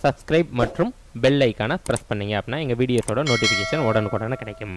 subscribe மற்றும் bell ஐக்கானை press பண்ணீங்க அப்படின்னா எங்கள் வீடியோஸோட நோட்டிஃபிகேஷன் உடனுக்குடனே கிடைக்கும்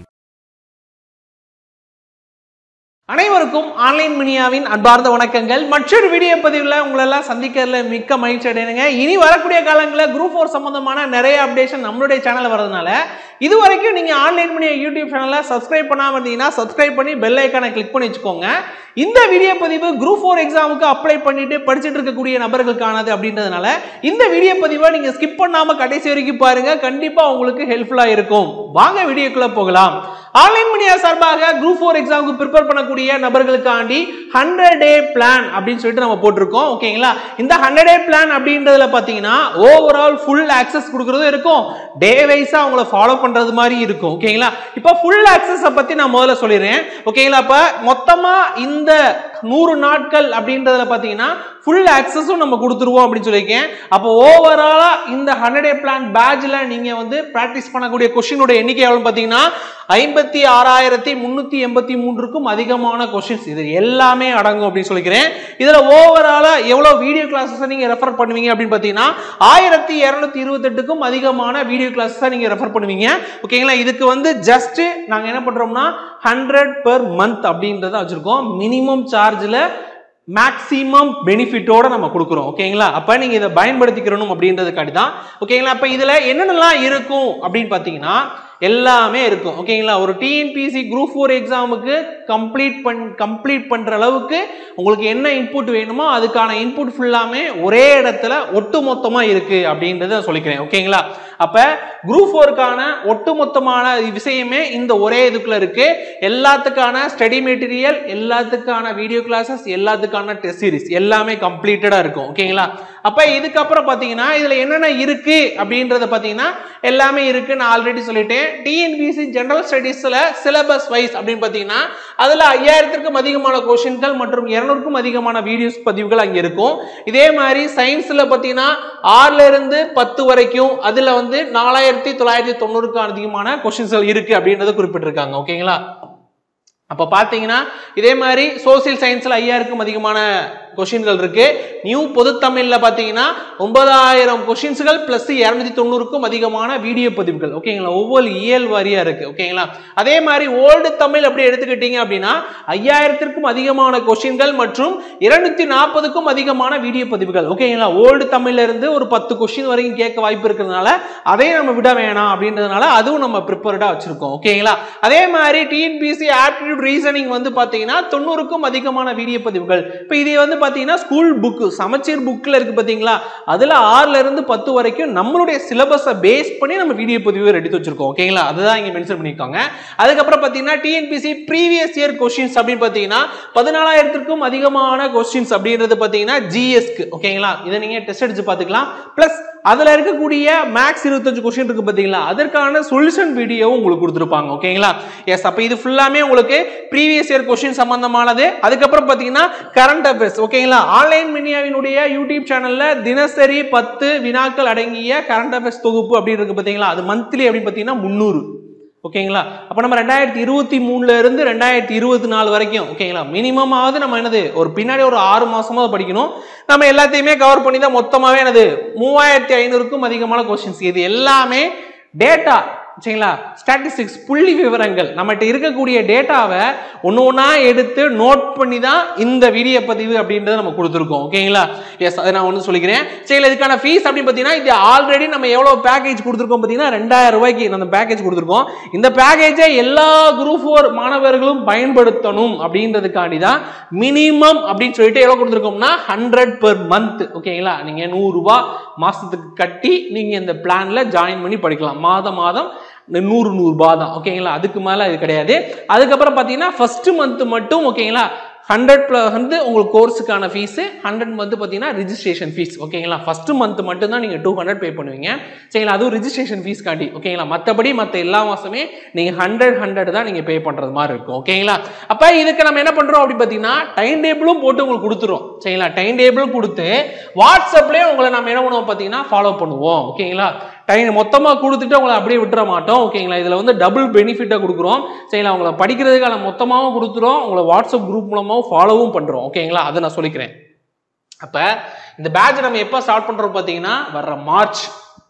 அனைவருக்கும் ஆன்லைன் மினியாவின் அன்பார்ந்த வணக்கங்கள் மற்றொரு வீடியோ பதிவில் உங்களெல்லாம் சந்திக்கிறதுல மிக்க மகிழ்ச்சி அடையணுங்க இனி வரக்கூடிய காலங்களில் குரூப் ஃபோர் சம்பந்தமான நிறைய அப்டேஷன் நம்மளுடைய சேனல் வரதுனால இது வரைக்கும் நீங்கள் ஆன்லைன் மினியா யூடியூப் சேனலை சப்ஸ்கிரைப் பண்ணாமல் இருந்தீங்கன்னா சப்ஸ்கிரைப் பண்ணி பெல் ஐக்கானை கிளிக் பண்ணி வச்சுக்கோங்க இந்த வீடியோ பதிவு குரூப் ஃபோர் எக்ஸாமுக்கு அப்ளை பண்ணிட்டு படிச்சுட்டு இருக்கக்கூடிய நபர்களுக்கானது அப்படின்றதுனால இந்த வீடியோ பதிவை நீங்கள் ஸ்கிப் பண்ணாமல் கடைசி வரைக்கும் பாருங்க கண்டிப்பாக உங்களுக்கு ஹெல்ப்ஃபுல்லாக இருக்கும் வாங்க வீடியோக்குள்ள போகலாம் ஆன்லைன் மீடியா சார்பாக குரூப் ஃபோர் எக்ஸாமுக்கு ப்ரிப்பேர் பண்ணக்கூடிய நபர்களுக்காண்டி ஹண்ட்ரட் டே பிளான் அப்படின்னு சொல்லிட்டு நம்ம போட்டிருக்கோம் ஓகேங்களா இந்த ஹண்ட்ரட் டே பிளான் அப்படின்றதுல பார்த்தீங்கன்னா ஓவரால் ஃபுல் ஆக்சஸ் கொடுக்குறதும் இருக்கும் டே வைஸாக அவங்கள ஃபாலோ பண்ணுறது மாதிரி இருக்கும் ஓகேங்களா இப்போ ஃபுல் ஆக்சஸை பற்றி நான் முதல்ல சொல்லிடுறேன் ஓகேங்களா இப்போ மொத்தமாக இந்த நூறு நாட்கள் அப்படின்றதுல பார்த்தீங்கன்னா ஃபுல் ஆக்சஸும் நம்ம கொடுத்துருவோம் அப்படின்னு சொல்லியிருக்கேன் அப்போ ஓவராலாக இந்த ஹண்ட்ரட் டே பிளான் பேட்சில் நீங்கள் வந்து ப்ராக்டிஸ் பண்ணக்கூடிய கொஷினோட எண்ணிக்கை எவ்வளோன்னு பார்த்தீங்கன்னா ஐம்பத்தி ஆறாயிரத்தி முந்நூற்றி எண்பத்தி மூன்றுக்கும் அதிகமான கொஷின்ஸ் இது எல்லாமே அடங்கும் அப்படின்னு சொல்லிக்கிறேன் இதில் ஓவராலாக எவ்வளோ வீடியோ கிளாஸஸை நீங்கள் ரெஃபர் பண்ணுவீங்க அப்படின்னு பார்த்தீங்கன்னா ஆயிரத்தி இரநூத்தி இருபத்தெட்டுக்கும் அதிகமான வீடியோ கிளாஸஸை நீங்கள் ரெஃபர் பண்ணுவீங்க ஓகேங்களா இதுக்கு வந்து ஜஸ்ட் நாங்கள் என்ன பண்ணுறோம்னா ஹண்ட்ரட் பெர் மந்த் அப்படின்றத வச்சுருக்கோம் மினிமம் சார்ஜில் மேக்ஸிமம் பெனிஃபிட்டோட நம்ம கொடுக்குறோம் ஓகேங்களா அப்போ நீங்கள் இதை பயன்படுத்திக்கிறணும் அப்படின்றதுக்காண்டி தான் ஓகேங்களா அப்போ இதில் என்னென்னலாம் இருக்கும் அப்படின்னு பார்த்தீங்கன்னா எல்லாமே இருக்கும் ஓகேங்களா ஒரு டிஎன்பிசி குரூப் ஃபோர் எக்ஸாமுக்கு கம்ப்ளீட் பண் கம்ப்ளீட் பண்ணுற அளவுக்கு உங்களுக்கு என்ன இன்புட் வேணுமோ அதுக்கான இன்புட் ஃபுல்லாமே ஒரே இடத்துல ஒட்டு மொத்தமாக இருக்குது அப்படின்றத நான் சொல்லிக்கிறேன் ஓகேங்களா அப்போ குரூப் ஃபோருக்கான ஒட்டுமொத்தமான விஷயமே இந்த ஒரே இதுக்குள்ள இருக்கு எல்லாத்துக்கான ஸ்டடி மெட்டீரியல் எல்லாத்துக்கான வீடியோ கிளாஸஸ் எல்லாத்துக்கான டெஸ்ட் சீரிஸ் எல்லாமே கம்ப்ளீட்டடாக இருக்கும் ஓகேங்களா அப்போ இதுக்கப்புறம் பார்த்தீங்கன்னா இதில் என்னென்ன இருக்கு அப்படின்றத பார்த்தீங்கன்னா எல்லாமே இருக்கு நான் ஆல்ரெடி சொல்லிட்டேன் டிஎன்பிசி ஜெனரல் ஸ்டடீஸில் சிலபஸ் வைஸ் அப்படின்னு பார்த்தீங்கன்னா அதில் ஐயாயிரத்திற்கும் அதிகமான கொஷின்கள் மற்றும் இரநூறுக்கும் அதிகமான வீடியோஸ் பதிவுகள் அங்கே இருக்கும் இதே மாதிரி சயின்ஸில் பார்த்தீங்கன்னா ஆறுல இருந்து பத்து வரைக்கும் அதில் வந்து நாலாயிரத்தி தொள்ளாயிரத்தி தொண்ணூறுக்கும் அதிகமான கொஷின்ஸ்கள் இருக்கு அப்படின்றத குறிப்பிட்டிருக்காங்க ஓகேங்களா அப்போ பார்த்தீங்கன்னா இதே மாதிரி சோசியல் சயின்ஸில் ஐயாயிரக்கும் அதிகமான கொஷின்கள் இருக்கு நியூ பொதுத்தமிழில் பார்த்தீங்கன்னா ஒன்பதாயிரம் கொஷின்ஸ்கள் பிளஸ் இரநூத்தி தொண்ணூறுக்கும் அதிகமான வீடியோ பதிவுகள் ஓகேங்களா ஒவ்வொரு இயல் வாரியாக இருக்கு ஓகேங்களா அதே மாதிரி ஓல்டு தமிழ் அப்படி எடுத்துக்கிட்டீங்க அப்படின்னா ஐயாயிரத்திற்கும் அதிகமான கொஷின்கள் மற்றும் இருநூத்தி நாற்பதுக்கும் அதிகமான வீடியோ பதிவுகள் ஓகேங்களா ஓல்டு தமிழ்ல இருந்து ஒரு பத்து கொஷின் வரைக்கும் கேட்க வாய்ப்பு இருக்கிறதுனால அதையும் நம்ம விட வேணாம் அப்படின்றதுனால அதுவும் நம்ம ப்ரிப்பேர்டாக வச்சிருக்கோம் ஓகேங்களா அதே மாதிரி டிஎன்பிசி ஆப்டிடியூட் ரீசனிங் வந்து பார்த்தீங்கன்னா தொண்ணூறுக்கும் அதிகமான வீடியோ பதிவுகள் இப்போ இது வந்து பார்த்தீங்கன்னா ஸ்கூல் புக்கு சமச்சீர் புக்கில் இருக்கு பார்த்தீங்களா அதில் ஆறுல இருந்து பத்து வரைக்கும் நம்மளுடைய சிலபஸை பேஸ் பண்ணி நம்ம வீடியோ பதிவு எடுத்து வச்சிருக்கோம் ஓகேங்களா அதுதான் இங்கே மென்ஷன் பண்ணியிருக்காங்க அதுக்கப்புறம் பார்த்தீங்கன்னா டிஎன்பிசி ப்ரீவியஸ் இயர் கொஸ்டின்ஸ் அப்படின்னு பார்த்தீங்கன்னா பதினாலாயிரத்திற்கும் அதிகமான கொஸ்டின்ஸ் அப்படின்றது பார்த்தீங்கன்னா ஜிஎஸ்க்கு ஓகேங்களா இதை நீங்கள் டெஸ்ட் அடிச்சு பார்த்துக்கலாம் ப்ளஸ் அதில் இருக்கக்கூடிய மேக்ஸ் இருபத்தஞ்சு கொஸ்டின் இருக்கு பார்த்தீங்களா அதற்கான சொல்யூஷன் வீடியோவும் உங்களுக்கு கொடுத்துருப்பாங்க ஓகேங்களா எஸ் அப்போ இது ஃபுல்லாமே உங்களுக்கு ப்ரீவியஸ் இயர் கொஸ்டின் சம்பந்தமானது அதுக்கப்புறம் பார்த்தீங்கன்னா கரண்ட் அஃபேர்ஸ் ஓகேங்களா ஆன்லைன் மீடியாவினுடைய யூடியூப் சேனலில் தினசரி பத்து வினாக்கள் அடங்கிய கரண்ட் அஃபேர்ஸ் தொகுப்பு அப்படின்னு இருக்கு பார்த்தீங்களா அது மந்த்லி அப்படின்னு பார்த்தீங்கன்னா முந்நூறு ஓகேங்களா அப்போ நம்ம ரெண்டாயிரத்தி இருபத்தி மூணுல இருந்து ரெண்டாயிரத்தி இருபத்தி நாலு வரைக்கும் ஓகேங்களா மினிமமாவது நம்ம என்னது ஒரு பின்னாடி ஒரு ஆறு மாசமாவது படிக்கணும் நம்ம எல்லாத்தையுமே கவர் பண்ணி தான் மொத்தமாகவே என்னது மூவாயிரத்தி ஐநூறுக்கும் அதிகமான கொஸ்டின்ஸ் இது எல்லாமே டேட்டா சரிங்களா ஸ்டாட்டிஸ்டிக்ஸ் புள்ளி விவரங்கள் நம்மகிட்ட இருக்கக்கூடிய டேட்டாவை ஒன்று ஒன்றா எடுத்து நோட் பண்ணி தான் இந்த வீடியோ பதிவு அப்படின்றத நம்ம கொடுத்துருக்கோம் ஓகேங்களா எஸ் அதை நான் ஒன்று சொல்லிக்கிறேன் சரி இதுக்கான ஃபீஸ் அப்படின்னு பார்த்தீங்கன்னா இது ஆல்ரெடி நம்ம எவ்வளோ பேக்கேஜ் கொடுத்துருக்கோம் பார்த்தீங்கன்னா ரெண்டாயிரம் ரூபாய்க்கு அந்த பேக்கேஜ் கொடுத்துருக்கோம் இந்த பேக்கேஜை எல்லா குரூப் ஃபோர் மாணவர்களும் பயன்படுத்தணும் அப்படின்றதுக்காண்டி தான் மினிமம் அப்படின்னு சொல்லிட்டு எவ்வளோ கொடுத்துருக்கோம்னா ஹண்ட்ரட் பெர் மந்த் ஓகேங்களா நீங்கள் நூறுரூவா மாதத்துக்கு கட்டி நீங்கள் இந்த பிளானில் ஜாயின் பண்ணி படிக்கலாம் மாதம் மாதம் நூறு நூறுரூபா தான் ஓகேங்களா அதுக்கு மேலே இது கிடையாது அதுக்கப்புறம் பார்த்தீங்கன்னா ஃபர்ஸ்ட் மந்த் மட்டும் ஓகேங்களா ஹண்ட்ரட் ப்ளஸ் வந்து உங்களுக்கு கோர்ஸுக்கான ஃபீஸு ஹண்ட்ரட் மந்த் பார்த்தீங்கன்னா ரிஜிஸ்ட்ரேஷன் ஃபீஸ் ஓகேங்களா ஃபர்ஸ்ட் மந்த் மட்டும் தான் நீங்கள் டூ ஹண்ட்ரட் பே பண்ணுவீங்க சரிங்களா அதுவும் ரிஜிஸ்ட்ரேஷன் ஃபீஸ் காண்டி ஓகேங்களா மற்றபடி மற்ற எல்லா மாதமே நீங்கள் ஹண்ட்ரட் ஹண்ட்ரட் தான் நீங்கள் பே பண்ணுறது மாதிரி இருக்கும் ஓகேங்களா அப்போ இதுக்கு நம்ம என்ன பண்ணுறோம் அப்படி பார்த்தீங்கன்னா டைம் டேபிளும் போட்டு உங்களுக்கு கொடுத்துரும் சரிங்களா டைம் டேபிளும் கொடுத்து வாட்ஸ்அப்லேயே உங்களை நம்ம என்ன பண்ணுவோம் பார்த்தீங்கன்னா ஃபாலோ பண்ணுவோம் ஓகேங்களா டைம் மொத்தமாக கொடுத்துட்டு உங்களை அப்படியே விட்டுற மாட்டோம் ஓகேங்களா இதில் வந்து டபுள் பெனிஃபிட்டாக கொடுக்குறோம் சரிங்களா உங்களை படிக்கிறதுக்கான மொத்தமாகவும் கொடுத்துரும் உங்களை வாட்ஸ்அப் குரூப் மூலமாகவும் ஃபாலோவும் பண்ணுறோம் ஓகேங்களா அதை நான் சொல்லிக்கிறேன் அப்போ இந்த பேட்ச் நம்ம எப்போ ஸ்டார்ட் பண்ணுறோம் பார்த்தீங்கன்னா வர்ற மார்ச்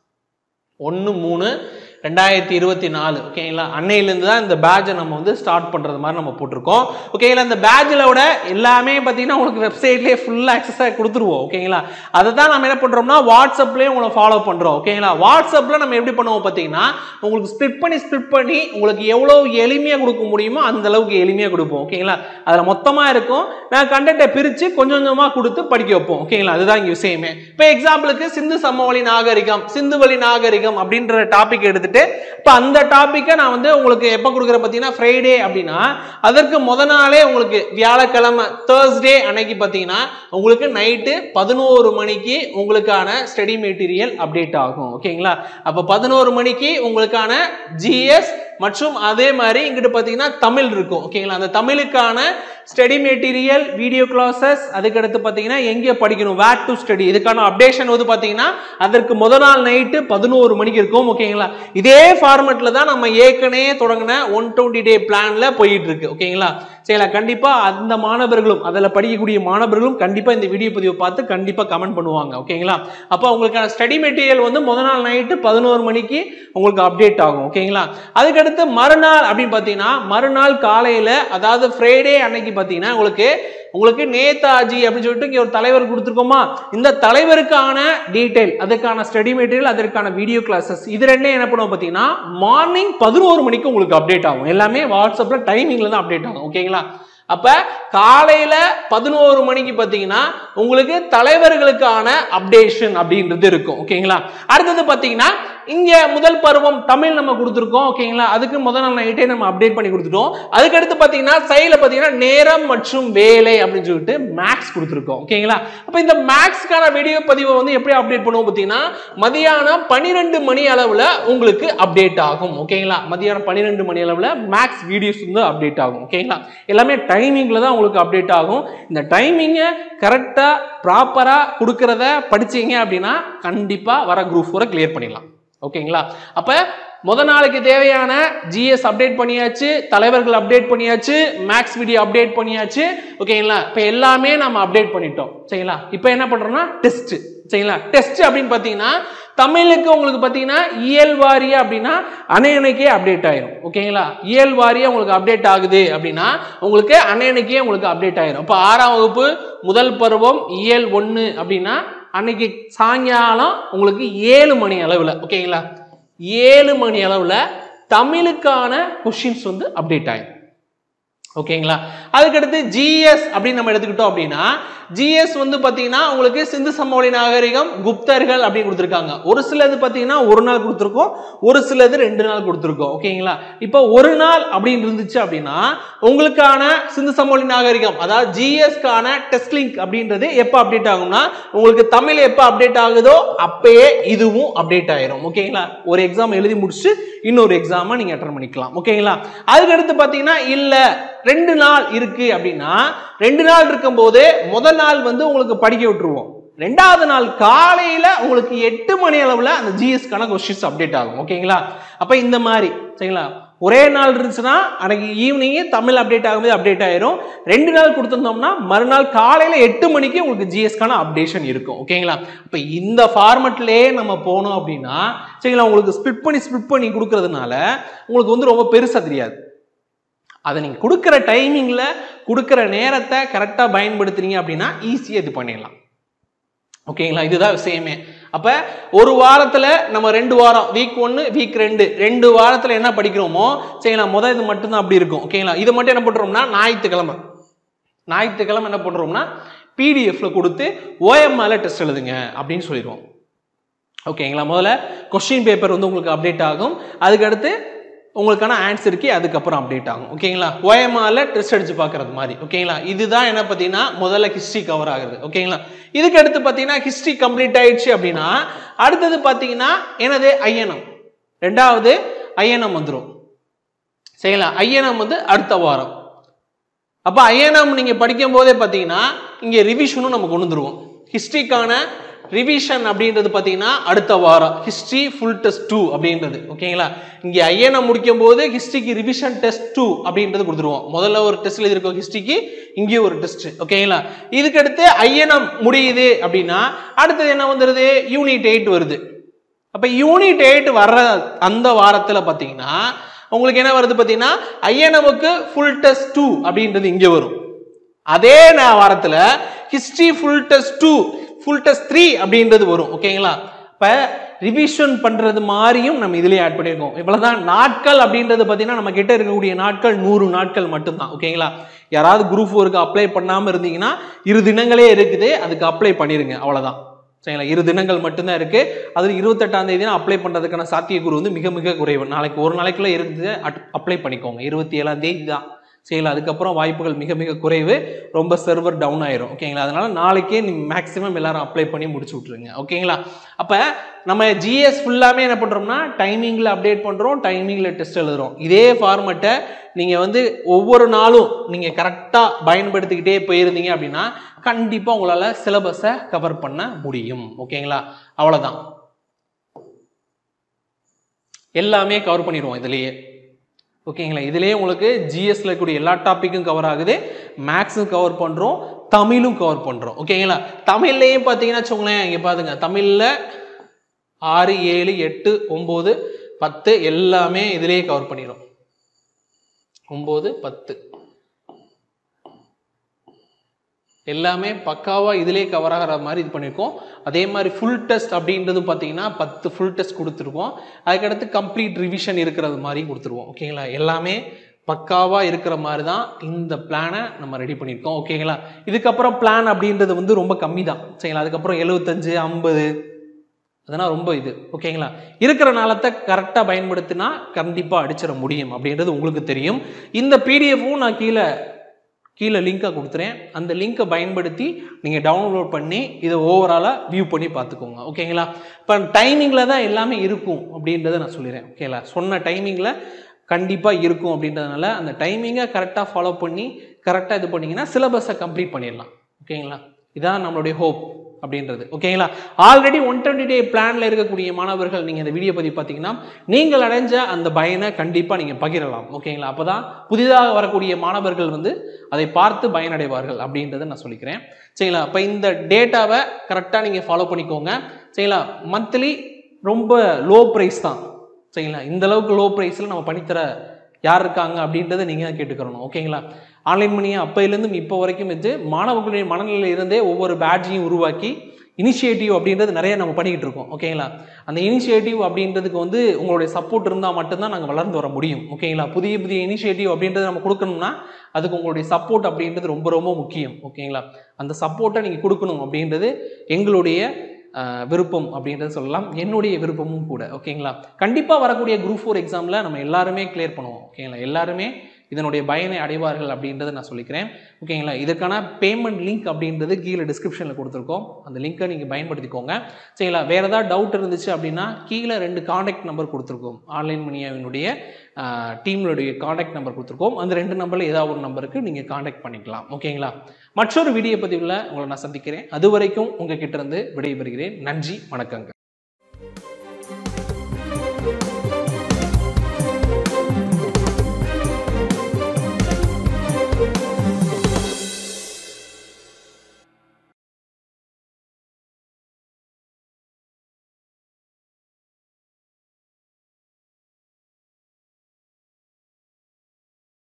ஒன்று மூணு ரெண்டாயிரத்தி இருபத்தி நாலு ஓகேங்களா அன்னையிலேருந்து தான் இந்த பேட்சை நம்ம வந்து ஸ்டார்ட் பண்ணுறது மாதிரி நம்ம போட்டிருக்கோம் ஓகேங்களா இந்த பேட்சிலோட எல்லாமே பார்த்தீங்கன்னா உங்களுக்கு வெப்சைட்லேயே ஃபுல்லாக அக்சஸாக கொடுத்துருவோம் ஓகேங்களா அதை தான் நம்ம என்ன பண்ணுறோம்னா வாட்ஸ்அப்லேயே உங்களை ஃபாலோ பண்ணுறோம் ஓகேங்களா வாட்ஸ்அப்பில் நம்ம எப்படி பண்ணுவோம் பார்த்தீங்கன்னா உங்களுக்கு ஸ்பிட் பண்ணி ஸ்பிட் பண்ணி உங்களுக்கு எவ்வளோ எளிமையாக கொடுக்க முடியுமோ அந்த அளவுக்கு எளிமையாக கொடுப்போம் ஓகேங்களா அதில் மொத்தமாக இருக்கும் நான் கண்டென்ட்டை பிரித்து கொஞ்சம் கொஞ்சமாக கொடுத்து படிக்க வைப்போம் ஓகேங்களா அதுதான் இங்கே விஷயமே இப்போ எக்ஸாம்பிளுக்கு சிந்து சமவெளி நாகரிகம் சிந்துவெளி நாகரிகம் அப்படின்ற டாபிக் எடுத்துட்டு இப்போ அந்த டாப்பிக்கை நான் வந்து உங்களுக்கு எப்போ கொடுக்குறேன் பார்த்தீங்கன்னா ஃப்ரைடே அப்படின்னா அதற்கு முத நாளே உங்களுக்கு வியாழக்கிழமை தேர்ஸ்டே அன்னைக்கு பார்த்தீங்கன்னா உங்களுக்கு நைட்டு பதினோரு மணிக்கு உங்களுக்கான ஸ்டடி மெட்டீரியல் அப்டேட் ஆகும் ஓகேங்களா அப்போ பதினோரு மணிக்கு உங்களுக்கான ஜிஎஸ் மற்றும் அதே மாதிரி இங்கிட்டு பார்த்தீங்கன்னா தமிழ் இருக்கும் ஓகேங்களா அந்த தமிழுக்கான ஸ்டடி மெட்டீரியல் வீடியோ கிளாஸஸ் அதுக்கடுத்து பார்த்தீங்கன்னா எங்கே படிக்கணும் வேட் டு ஸ்டடி இதுக்கான அப்டேஷன் வந்து பார்த்தீங்கன்னா அதற்கு முத நாள் நைட்டு பதினோரு மணிக்கு இருக்கும் ஓகேங்களா இதே ஃபார்மெட்டில் தான் நம்ம ஏற்கனவே தொடங்கின ஒன் டுவெண்ட்டி டே பிளானில் போயிட்டு இருக்கு ஓகேங்களா சரிங்களா கண்டிப்பாக அந்த மாணவர்களும் அதில் படிக்கக்கூடிய மாணவர்களும் கண்டிப்பாக இந்த வீடியோ பதிவை பார்த்து கண்டிப்பாக கமெண்ட் பண்ணுவாங்க ஓகேங்களா அப்போ உங்களுக்கான ஸ்டடி மெட்டீரியல் வந்து முத நாள் நைட்டு பதினோரு மணிக்கு உங்களுக்கு அப்டேட் ஆகும் ஓகேங்களா அதுக்கடுத்து மறுநாள் அப்படின்னு பார்த்தீங்கன்னா மறுநாள் காலையில் அதாவது ஃப்ரைடே அன்னைக்கு பார்த்தீங்கன்னா உங்களுக்கு உங்களுக்கு நேதாஜி அப்படின்னு சொல்லிட்டு இங்கே ஒரு தலைவர் கொடுத்துருக்கோமா இந்த தலைவருக்கான டீடைல் அதுக்கான ஸ்டடி மெட்டீரியல் அதற்கான வீடியோ கிளாஸஸ் இது ரெண்டே என்ன பண்ணுவோம் பார்த்தீங்கன்னா மார்னிங் பதினோரு மணிக்கு உங்களுக்கு அப்டேட் ஆகும் எல்லாமே வாட்ஸ்அப்பில் டைமிங்கில் தான் அப்டேட் ஆகும் ஓகேங்களா அப்ப காலையில பதினோரு மணிக்கு பார்த்தீங்கன்னா உங்களுக்கு தலைவர்களுக்கான அப்டேஷன் அப்படின்றது இருக்கும் ஓகேங்களா அடுத்தது பார்த்தீங்கன்னா இங்க முதல் பருவம் தமிழ் நம்ம கொடுத்துருக்கோம் ஓகேங்களா அதுக்கு முதல் நாள் நைட்டே நம்ம அப்டேட் பண்ணி கொடுத்துட்டோம் அதுக்கடுத்து பார்த்தீங்கன்னா சைடில் பார்த்தீங்கன்னா நேரம் மற்றும் வேலை அப்படின்னு சொல்லிட்டு மேக்ஸ் கொடுத்துருக்கோம் ஓகேங்களா அப்போ இந்த மேக்ஸ்க்கான வீடியோ பதிவை வந்து எப்படி அப்டேட் பண்ணுவோம் பார்த்தீங்கன்னா மதியானம் பன்னிரெண்டு மணி அளவில் உங்களுக்கு அப்டேட் ஆகும் ஓகேங்களா மதியானம் பன்னிரெண்டு மணி அளவில் மேக்ஸ் வீடியோஸ் வந்து அப்டேட் ஆகும் ஓகேங்களா எல்லாமே டைமிங்கில் தான் உங்களுக்கு அப்டேட் ஆகும் இந்த டைமிங்கை கரெக்டாக ப்ராப்பராக கொடுக்கறத படிச்சீங்க அப்படின்னா கண்டிப்பாக வர குரூப் ஃபோரை கிளியர் பண்ணிடலாம் ஓகேங்களா அப்போ முத நாளைக்கு தேவையான ஜிஎஸ் அப்டேட் பண்ணியாச்சு தலைவர்கள் அப்டேட் பண்ணியாச்சு மேக்ஸ் வீடியோ அப்டேட் பண்ணியாச்சு ஓகேங்களா இப்போ எல்லாமே நம்ம அப்டேட் பண்ணிட்டோம் சரிங்களா இப்போ என்ன பண்ணுறோம்னா டெஸ்ட் சரிங்களா டெஸ்ட் அப்படின்னு பார்த்தீங்கன்னா தமிழுக்கு உங்களுக்கு பார்த்தீங்கன்னா இயல் வாரியா அப்படின்னா அணையணைக்கே அப்டேட் ஆயிரும் ஓகேங்களா இயல் வாரியா உங்களுக்கு அப்டேட் ஆகுது அப்படின்னா உங்களுக்கு அணையணைக்கே உங்களுக்கு அப்டேட் ஆயிரும் இப்போ ஆறாம் வகுப்பு முதல் பருவம் இயல் ஒன்று அப்படின்னா அன்னைக்கு சாயங்காலம் உங்களுக்கு ஏழு மணி அளவில் ஓகேங்களா ஏழு மணி அளவில் தமிழுக்கான கொஷின்ஸ் வந்து அப்டேட் ஆயிடும் ஓகேங்களா அதுக்கடுத்து ஜிஎஸ் அப்படின்னு நம்ம எடுத்துக்கிட்டோம் அப்படின்னா ஜிஎஸ் வந்து பார்த்தீங்கன்னா உங்களுக்கு சிந்து சமவெளி நாகரிகம் குப்தர்கள் அப்படின்னு கொடுத்துருக்காங்க ஒரு சிலது பார்த்தீங்கன்னா ஒரு நாள் கொடுத்துருக்கோம் ஒரு சிலது ரெண்டு நாள் கொடுத்துருக்கோம் ஓகேங்களா இப்போ ஒரு நாள் அப்படின்னு இருந்துச்சு அப்படின்னா உங்களுக்கான சிந்து சமவெளி நாகரிகம் அதாவது ஜிஎஸ்க்கான டெஸ்ட் லிங்க் அப்படின்றது எப்போ அப்டேட் ஆகும்னா உங்களுக்கு தமிழ் எப்போ அப்டேட் ஆகுதோ அப்பயே இதுவும் அப்டேட் ஆயிரும் ஓகேங்களா ஒரு எக்ஸாம் எழுதி முடிச்சு இன்னொரு எக்ஸாமை நீங்க அட்டன் பண்ணிக்கலாம் ஓகேங்களா அதுக்கடுத்து பார்த்தீங்கன்னா இல்லை ரெண்டு நாள் இருக்கு அப்படின்னா ரெண்டு நாள் இருக்கும்போது முதல் நாள் வந்து உங்களுக்கு படிக்க விட்டுருவோம் ரெண்டாவது நாள் காலையில உங்களுக்கு எட்டு மணி அளவுல அந்த ஜிஎஸ்க்கான கொஸ்டின்ஸ் அப்டேட் ஆகும் ஓகேங்களா அப்ப இந்த மாதிரி சரிங்களா ஒரே நாள் இருந்துச்சுன்னா அன்னைக்கு ஈவினிங்கே தமிழ் அப்டேட் ஆகும்போது அப்டேட் ஆயிரும் ரெண்டு நாள் கொடுத்துருந்தோம்னா மறுநாள் காலையில எட்டு மணிக்கு உங்களுக்கு ஜிஎஸ்க்கான அப்டேஷன் இருக்கும் ஓகேங்களா இப்போ இந்த ஃபார்மெட்லேயே நம்ம போனோம் அப்படின்னா சரிங்களா உங்களுக்கு ஸ்பிட் பண்ணி ஸ்பிட் பண்ணி கொடுக்கறதுனால உங்களுக்கு வந்து ரொம்ப பெருசாக தெரியாது அதை நீங்கள் கொடுக்குற டைமிங்கில் கொடுக்குற நேரத்தை கரெக்டாக பயன்படுத்துறீங்க அப்படின்னா ஈஸியாக இது பண்ணிடலாம் ஓகேங்களா இதுதான் விஷயமே அப்போ ஒரு வாரத்தில் நம்ம ரெண்டு வாரம் வீக் ஒன்று வீக் ரெண்டு ரெண்டு வாரத்தில் என்ன படிக்கிறோமோ சரிங்களா முதல் இது மட்டும்தான் அப்படி இருக்கும் ஓகேங்களா இது மட்டும் என்ன பண்ணுறோம்னா ஞாயிற்றுக்கிழமை ஞாயிற்றுக்கிழமை என்ன பண்ணுறோம்னா பிடிஎஃப்ல கொடுத்து ஓஎம்ஆல டெஸ்ட் எழுதுங்க அப்படின்னு சொல்லிடுவோம் ஓகேங்களா முதல்ல கொஸ்டின் பேப்பர் வந்து உங்களுக்கு அப்டேட் ஆகும் அதுக்கடுத்து உங்களுக்கான ஆன்சருக்கு அதுக்கப்புறம் அப்டேட் ஆகும் ஓகேங்களா ஓஎம்ஆல டெஸ்ட் அடிச்சு பார்க்கறது மாதிரி ஓகேங்களா இதுதான் என்ன பார்த்தீங்கன்னா முதல்ல ஹிஸ்ட்ரி கவர் ஆகுது ஓகேங்களா இதுக்கு அடுத்து பார்த்தீங்கன்னா ஹிஸ்ட்ரி கம்ப்ளீட் ஆயிடுச்சு அப்படின்னா அடுத்தது பார்த்தீங்கன்னா எனது ஐஎன்எம் ரெண்டாவது ஐஎன்எம் வந்துடும் சரிங்களா ஐஎன்எம் வந்து அடுத்த வாரம் அப்போ ஐஎன்எம் நீங்கள் படிக்கும் போதே பார்த்தீங்கன்னா இங்கே ரிவிஷனும் நம்ம கொண்டு வந்துருவோம் ஹிஸ்ட்ரிக்கான ரிவிஷன் அப்படின்றது பார்த்தீங்கன்னா அடுத்த வாரம் ஹிஸ்ட்ரி ஃபுல் டெஸ்ட் டூ அப்படின்றது ஓகேங்களா இங்கே ஐஎன்எம் முடிக்கும் போது ஹிஸ்ட்ரிக்கு ரிவிஷன் டெஸ்ட் டூ அப்படின்றது கொடுத்துருவோம் முதல்ல ஒரு டெஸ்ட் எழுதிருக்கோம் ஹிஸ்ட்ரிக்கு இங்கேயும் ஒரு டெஸ்ட் ஓகேங்களா இதுக்கடுத்து ஐஎன்எம் முடியுது அப்படின்னா அடுத்தது என்ன வந்துடுது யூனிட் எயிட் வருது அப்போ யூனிட் எயிட் வர்ற அந்த வாரத்தில் பார்த்தீங்கன்னா உங்களுக்கு என்ன வருது பார்த்தீங்கன்னா ஐஎன்எம்க்கு ஃபுல் டெஸ்ட் டூ அப்படின்றது இங்கே வரும் அதே நா- வாரத்துல history full test two full test three அப்படின்றது வரும் ஓகேங்களா இப்போ ரிவிஷன் பண்றது மாதிரியும் நம்ம இதுலயே ஆட் பண்ணியிருக்கோம் இவ்வளவுதான் நாட்கள் அப்படின்றது பார்த்தீங்கன்னா நம்ம கிட்ட இருக்கக்கூடிய நாட்கள் நூறு நாட்கள் மட்டும்தான் ஓகேங்களா யாராவது குரூப் ஃபோருக்கு அப்ளை பண்ணாம இருந்தீங்கன்னா இரு தினங்களே இருக்குது அதுக்கு அப்ளை பண்ணிருங்க அவ்வளவுதான் சரிங்களா இரு தினங்கள் மட்டும்தான் இருக்கு அது இருபத்தெட்டாம் தேதி அப்ளை பண்றதுக்கான சாத்தியக்கூறு வந்து மிக மிக குறைவு நாளைக்கு ஒரு நாளைக்குள்ள இருக்குது அப்ளை பண்ணிக்கோங்க இருபத்தி ஏழாம் தேதி தான் சரிங்களா அதுக்கப்புறம் வாய்ப்புகள் மிக மிக குறைவு ரொம்ப சர்வர் டவுன் ஆயிரும் ஓகேங்களா அதனால நாளைக்கே நீ மேக்ஸிமம் எல்லாரும் அப்ளை பண்ணி முடிச்சு விட்ருங்க ஓகேங்களா அப்போ நம்ம ஜிஎஸ் ஃபுல்லாமே என்ன பண்ணுறோம்னா டைமிங்கில் அப்டேட் பண்ணுறோம் டைமிங்கில் டெஸ்ட் எழுதுறோம் இதே ஃபார்மெட்டை நீங்கள் வந்து ஒவ்வொரு நாளும் நீங்கள் கரெக்டாக பயன்படுத்திக்கிட்டே போயிருந்தீங்க அப்படின்னா கண்டிப்பாக உங்களால் சிலபஸை கவர் பண்ண முடியும் ஓகேங்களா அவ்வளோதான் எல்லாமே கவர் பண்ணிடுவோம் இதுலேயே ஓகேங்களா இதுலேயே உங்களுக்கு ஜிஎஸ்ல இருக்கக்கூடிய எல்லா டாப்பிக்கும் கவர் ஆகுது மேக்ஸும் கவர் பண்ணுறோம் தமிழும் கவர் பண்ணுறோம் ஓகேங்களா தமிழ்லையும் பார்த்தீங்கன்னா வச்சுக்கோங்களேன் இங்கே பாருங்க தமிழில் ஆறு ஏழு எட்டு ஒம்பது பத்து எல்லாமே இதுலேயே கவர் பண்ணிடும் ஒம்பது பத்து எல்லாமே பக்காவா இதிலே கவர் ஆகிற மாதிரி இது பண்ணியிருக்கோம் அதே மாதிரி ஃபுல் டெஸ்ட் அப்படின்றது பார்த்தீங்கன்னா பத்து ஃபுல் டெஸ்ட் கொடுத்துருக்கோம் அதுக்கடுத்து கம்ப்ளீட் ரிவிஷன் இருக்கிறது மாதிரி கொடுத்துருவோம் ஓகேங்களா எல்லாமே பக்காவா இருக்கிற மாதிரி தான் இந்த பிளானை நம்ம ரெடி பண்ணியிருக்கோம் ஓகேங்களா இதுக்கப்புறம் பிளான் அப்படின்றது வந்து ரொம்ப கம்மி தான் சரிங்களா அதுக்கப்புறம் எழுபத்தஞ்சு ஐம்பது அதெல்லாம் ரொம்ப இது ஓகேங்களா இருக்கிற நாளத்தை கரெக்டாக பயன்படுத்தினா கண்டிப்பாக அடிச்சிட முடியும் அப்படின்றது உங்களுக்கு தெரியும் இந்த பிடிஎஃப்பும் நான் கீழே கீழே லிங்கை கொடுத்துறேன் அந்த லிங்கை பயன்படுத்தி நீங்கள் டவுன்லோட் பண்ணி இதை ஓவராலாக வியூ பண்ணி பார்த்துக்கோங்க ஓகேங்களா இப்போ டைமிங்கில் தான் எல்லாமே இருக்கும் அப்படின்றத நான் சொல்லிடுறேன் ஓகேங்களா சொன்ன டைமிங்கில் கண்டிப்பாக இருக்கும் அப்படின்றதுனால அந்த டைமிங்கை கரெக்டாக ஃபாலோ பண்ணி கரெக்டாக இது பண்ணிங்கன்னா சிலபஸை கம்ப்ளீட் பண்ணிடலாம் ஓகேங்களா இதான் நம்மளுடைய ஹோப் அப்படின்றது ஓகேங்களா ஆல்ரெடி ஒன் டுவெண்ட்டி டே பிளான்ல இருக்கக்கூடிய மாணவர்கள் நீங்கள் இந்த வீடியோ பற்றி பார்த்தீங்கன்னா நீங்கள் அடைஞ்ச அந்த பயனை கண்டிப்பாக நீங்கள் பகிரலாம் ஓகேங்களா அப்போ தான் புதிதாக வரக்கூடிய மாணவர்கள் வந்து அதை பார்த்து பயனடைவார்கள் அப்படின்றத நான் சொல்லிக்கிறேன் சரிங்களா அப்போ இந்த டேட்டாவை கரெக்டாக நீங்கள் ஃபாலோ பண்ணிக்கோங்க சரிங்களா மந்த்லி ரொம்ப லோ ப்ரைஸ் தான் சரிங்களா இந்த அளவுக்கு லோ ப்ரைஸில் நம்ம பண்ணித்தர யார் இருக்காங்க அப்படின்றத நீங்கள் தான் கேட்டுக்கிறணும் ஓகேங்களா ஆன்லைன் மணியை அப்பையிலேருந்து இப்போ வரைக்கும் வச்சு மாணவர்களுடைய மனநிலையில இருந்தே ஒவ்வொரு பேட்ஜையும் உருவாக்கி இனிஷியேட்டிவ் அப்படின்றது நிறைய நம்ம பண்ணிக்கிட்டு இருக்கோம் ஓகேங்களா அந்த இனிஷியேட்டிவ் அப்படின்றதுக்கு வந்து உங்களுடைய சப்போர்ட் இருந்தால் மட்டும்தான் நாங்கள் வளர்ந்து வர முடியும் ஓகேங்களா புதிய புதிய இனிஷியேட்டிவ் அப்படின்றத நம்ம கொடுக்கணும்னா அதுக்கு உங்களுடைய சப்போர்ட் அப்படின்றது ரொம்ப ரொம்ப முக்கியம் ஓகேங்களா அந்த சப்போர்ட்டை நீங்கள் கொடுக்கணும் அப்படின்றது எங்களுடைய ஆஹ், விருப்பம் அப்படின்றது சொல்லலாம் என்னுடைய விருப்பமும் கூட ஓகேங்களா கண்டிப்பாக வரக்கூடிய குரூப் ஃபோர் எக்ஸாமில் நம்ம எல்லாருமே கிளியர் பண்ணுவோம் ஓகேங்களா எல்லாருமே இதனுடைய பயனை அடைவார்கள் அப்படின்றத நான் சொல்லிக்கிறேன் ஓகேங்களா இதற்கான பேமெண்ட் லிங்க் அப்படின்றது கீழே டிஸ்கிரிப்ஷனில் கொடுத்துருக்கோம் அந்த லிங்க்கை நீங்கள் பயன்படுத்திக்கோங்க சரிங்களா வேறு ஏதாவது டவுட் இருந்துச்சு அப்படின்னா கீழே ரெண்டு காண்டாக்ட் நம்பர் கொடுத்துருக்கோம் ஆன்லைன் மணியாவினுடைய டீம்களுடைய காண்டாக்ட் நம்பர் கொடுத்துருக்கோம் அந்த ரெண்டு நம்பரில் ஏதாவது ஒரு நம்பருக்கு நீங்கள் காண்டாக்ட் பண்ணிக்கலாம் ஓகேங்களா மற்றொரு வீடியோ பதிவில் உங்களை நான் சந்திக்கிறேன் அது வரைக்கும் உங்கள் கிட்ட இருந்து விடைபெறுகிறேன் நன்றி வணக்கங்கள்